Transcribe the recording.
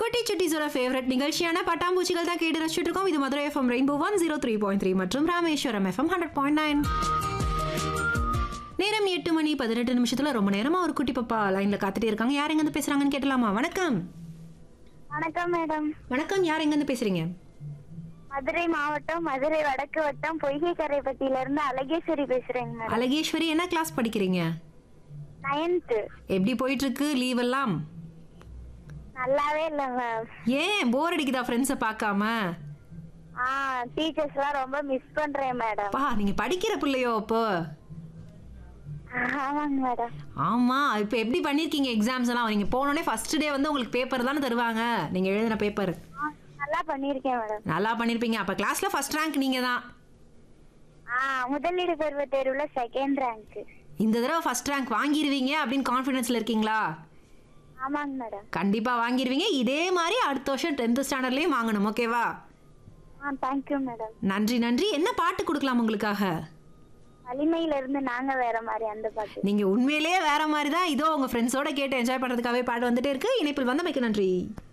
குட்டி சுட்டிஸோட ஃபேவரட் நிகழ்ச்சியான பட்டாம்பூச்சிகள் தான் கேட்டு ரசிச்சுட்டு இருக்கோம் இது Madurai FM rainbow one zero three point three மற்றும் Rameswaram FM hundred point nine நேரம் எட்டு மணி பதினெட்டு நிமிஷத்துல ரொம்ப நேரமா ஒரு குட்டி பாப்பா லைன்ல காத்துட்டே இருக்காங்க யார் எங்க இருந்து பேசுறாங்கன்னு கேட்டலாமா வணக்கம் வணக்கம் மேடம் வணக்கம் யார் எங்க இருந்து பேசுறீங்க மதுரை மாவட்டம் மதுரை வடக்கு வட்டம் பொய்கை கரைப்பட்டியில இருந்து அழகேஸ்வரி பேசுறேங்க மேடம் அழகேஸ்வரி என்ன கிளாஸ் படிக்கிறீங்க நைன்த்து எப்படி போயிட்டு இருக்கு லீவ் எல்லாம் நல்லாவே இல்ல மேம் ஏன் போர் அடிக்குதா ஃப்ரெண்ட்ஸை பார்க்காம ஆ டீச்சர்ஸ் எல்லாம் ரொம்ப மிஸ் பண்றேன் மேடம் பா நீங்க படிக்கிற பிள்ளையோ அப்போ ஆமாங்க மேடம் ஆமா இப்போ எப்படி பண்ணிருக்கீங்க எக்ஸாம்ஸ் எல்லாம் நீங்க போனோடனே ஃபர்ஸ்ட் டே வந்து உங்களுக்கு பேப்பர் தானே தருவாங்க நீங்க எழுதின பேப்பர் ஆ, நல்லா பண்ணிருக்கேன் மேடம் நல்லா பண்ணிருப்பீங்க அப்ப கிளாஸ்ல ஃபர்ஸ்ட் ரேங்க் நீங்க தான் ஆ முதலீடு பருவ தேர்வுல செகண்ட் ரேங்க் இந்த தடவை ஃபர்ஸ்ட் ரேங்க் வாங்கிடுவீங்க அப்படின்னு கான்ஃபிடன்ஸ்ல இருக்கீங்களா ஆமாங்க மேடம் கண்டிப்பா வாங்கிடுவீங்க இதே மாதிரி அடுத்த வருஷம் டென்த் ஸ்டாண்டர்ட்லயும் வாங்கணும் ஓகேவா ஆ தேங்க்யூ மேடம் நன்றி நன்றி என்ன பாட்டு கொடுக்கலாம் உங்களுக்காக வலிமையில இருந்து நாங்க வேற மாதிரி அந்த பாட்டு நீங்க உண்மையிலேயே வேற மாதிரி தான் இதோ உங்க ஃப்ரெண்ட்ஸோட கேட்டு என்ஜாய் பண்றதுக்காகவே பாட்டு வந்துட்டே இருக்கு இணைப்பில் வந்தமைக்கு நன்றி